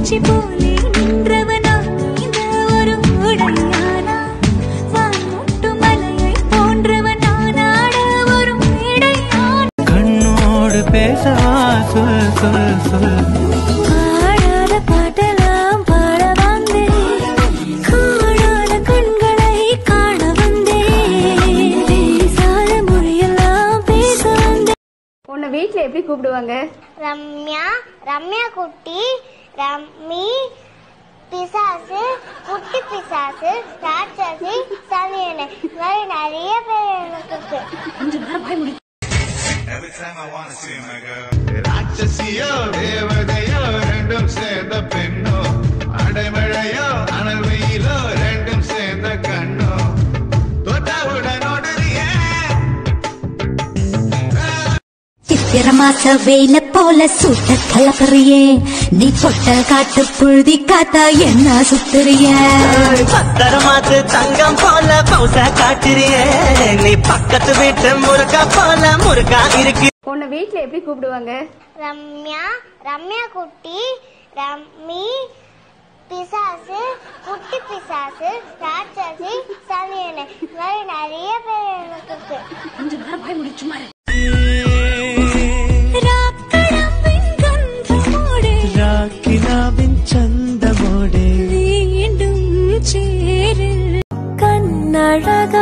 பூச்சி போலே நின்றவனா இந்த ஒரு உடையானா வான்முட்டு மலையை போன்றவனானாட ஒரு மேடையான் கண்ணோடு பேசவா சொல் சொல் சொல் பாடாத பாட்டெல்லாம் பாட வந்தேன் காணாத கண்களை காண வந்தேன் பேசாத மொழியெல்லாம் பேச வந்தேன் உன்னை வீட்ல எப்படி கூப்பிடுவாங்க ரம்யா ரம்யா குட்டி ரம்மி பிசாசு குட்டி பிசாசு ராட்சசி சனியனை இந்த மாதிரி நிறைய பேர் எனக்கு இருக்கு ராட்சசியோ தேவதையோ ரெண்டும் சேர்ந்த பெண்ணோ அடைமழையோ அனல் வெயிலோ ரெண்டும் சேர்ந்த கண்ணோ தொட்டவுடன் ஓடுறியே சித்திர மாச வெயில போல சுட்ட கலப்பறியே நீ பொட்ட காட்டு புழுதி காத்தா என்ன சுத்துறிய பத்தரமாத்து தங்கம் போல பௌச காட்டுறியே நீ பக்கத்து வீட்டு முருகா போல முருகா இருக்கு உன்னை வீட்ல எப்படி கூப்பிடுவாங்க ரம்யா ரம்யா குட்டி ரம்மி பிசாசு குட்டி பிசாசு ராட்சசி சனியனை இந்த மாதிரி நிறைய பேர் எனக்கு இருக்கு ராக்கடம்பின் கந்தமோடு ராக்கினாவின் சந்தமோடே மீண்டும் சேரு கண்ணழகா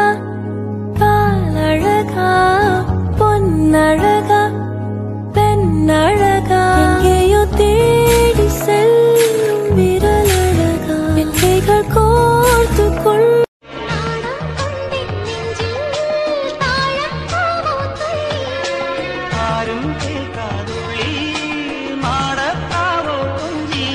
பாலழகா பொன்னழகா பெண்ணழகா எங்கேயோ தேடி செல்லும் விரலழகா வெள்ளைகள் கோர்த்து கொள் யாரும் கேட்காதுள்ளி மாடத்தாவோ கொஞ்சி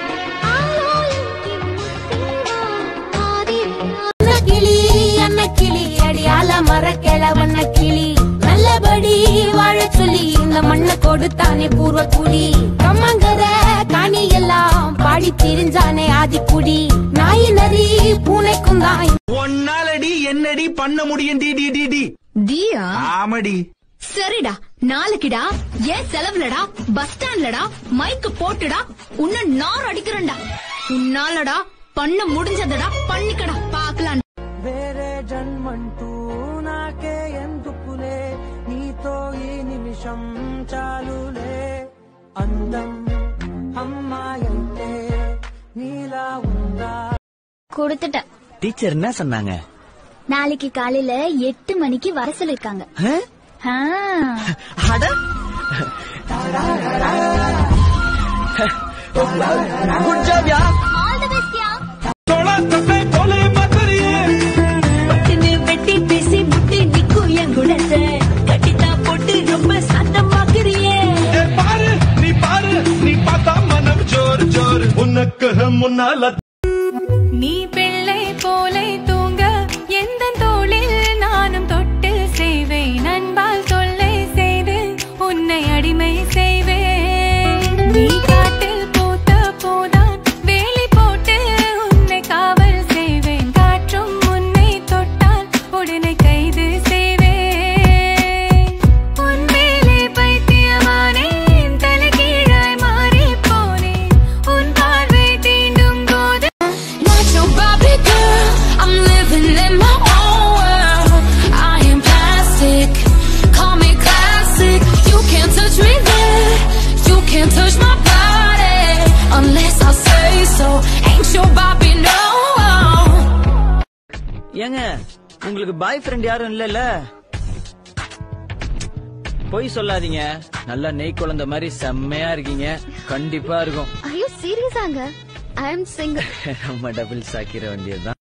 கிளி அன்ன கிளி அடியால மரக்கிழவண்ண கிளி நல்லபடி வாழ சொல்லி இந்த மண்ணை கொடுத்தானே பூர்வ குடி கம்மங்கர காணி எல்லாம் பாடி திரிஞ்சானே ஆதிக்குடி நாய் நரி பூனைக்கும் தான் ஒன்னாலடி என்னடி பண்ண முடியும் டி டி டி டி தியா ஆமடி சரிடா நாளைக்குடா ஏன் செலவுலடா பஸ் ஸ்டாண்ட்லடா மைக்கு போட்டுடா உன்ன நார் அடிக்கிறேன்டா உன்னாலடா பண்ண முடிஞ்சதடா பண்ணிக்கடா பாக்கலாம் వేరే జన్మంటూ నాకే ఎందుకులే నీతో ఈ నిమిషం చాలులే అందం అమ్మాయంటే నీలా ఉందా கொடுத்துட்டேன் டீச்சர் என்ன சொன்னாங்க நாளைக்கு காலையில எட்டு மணிக்கு வர சொல்லிருக்காங்க ஆ. அட குட் ஜாப் யா வெட்டி பேசி முட்டி நிக்கும் என் குணத்தை கட்டித்தா போட்டு ரொம்ப சத்தமாக்குறியே பாரு நீ பாரு நீ பார்த்தா மனம் ஜோர் ஜோர் உனக்கு முன்னால நீ பிள்ளை போலை தூங்க எந்த தோளில் நானும் தொட்டு செய்வேன் அன்பால் தொல்லை செய்து உன்னை அடிமை செய்வேன் நீ காட்டில் பூத்த போதான் வேலி போட்டு உன்னை காவல் செய்வேன் காற்றும் உன்னை தொட்டால் உடனே கைது செய்வேன் உன் மேலே பைத்தியமானேன் தலைகீழாய் மாறி போனேன் உன் பார்வை தீண்டும் போது Not your Barbie girl, I'm living in my own world. I am plastic, call me classic. You can't touch me there, you can't touch my body unless I say so. Ain't your Barbie no. ஏங்க உங்களுக்கு பாய் friend யாரும் இல்லல்ல பொய் சொல்லாதீங்க நல்லா நெய் குழந்த மாதிரி செம்மையா இருக்கீங்க கண்டிப்பா இருக்கும் ஐயோ சீரியஸாங்க ஐ எம் சிங்கிள் நம்ம டபுள் சாக்கிற வேண்டியதுதான்